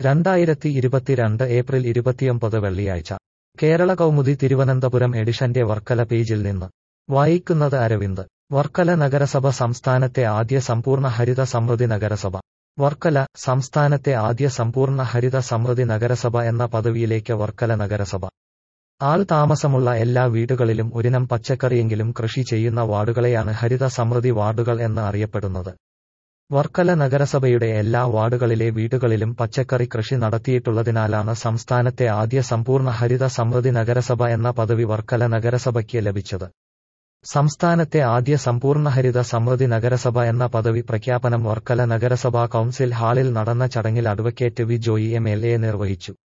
രണ്ടായിരത്തി ഇരുപത്തിരണ്ട് ഏപ്രിൽ ഇരുപത്തിയൊമ്പത് വെള്ളിയാഴ്ച കേരള കൗമുദി തിരുവനന്തപുരം എഡിഷന്റെ വർക്കല പേജിൽ നിന്ന് വായിക്കുന്നത് അരവിന്ദ് വർക്കല നഗരസഭ സംസ്ഥാനത്തെ ആദ്യ സമ്പൂർണ്ണ ഹരിത സമൃദ്ധി നഗരസഭ വർക്കല സംസ്ഥാനത്തെ ആദ്യ സമ്പൂർണ്ണ ഹരിത സമൃദ്ധി നഗരസഭ എന്ന പദവിയിലേക്ക് വർക്കല നഗരസഭ ആൾ താമസമുള്ള എല്ലാ വീടുകളിലും ഒരിനം പച്ചക്കറിയെങ്കിലും കൃഷി ചെയ്യുന്ന വാർഡുകളെയാണ് ഹരിത സമൃദ്ധി വാർഡുകൾ എന്ന് അറിയപ്പെടുന്നത് വർക്കല നഗരസഭയുടെ എല്ലാ വാർഡുകളിലെ വീടുകളിലും പച്ചക്കറി കൃഷി നടത്തിയിട്ടുള്ളതിനാലാണ് സംസ്ഥാനത്തെ ആദ്യ സമ്പൂർണ്ണ ഹരിത സമൃദ്ധി നഗരസഭ എന്ന പദവി വർക്കല നഗരസഭയ്ക്ക് ലഭിച്ചത് സംസ്ഥാനത്തെ ആദ്യ സമ്പൂർണ്ണ ഹരിത സമൃദ്ധി നഗരസഭ എന്ന പദവി പ്രഖ്യാപനം വർക്കല നഗരസഭാ കൌൺസിൽ ഹാളിൽ നടന്ന ചടങ്ങിൽ advocate V Joy M L A നിർവഹിച്ചു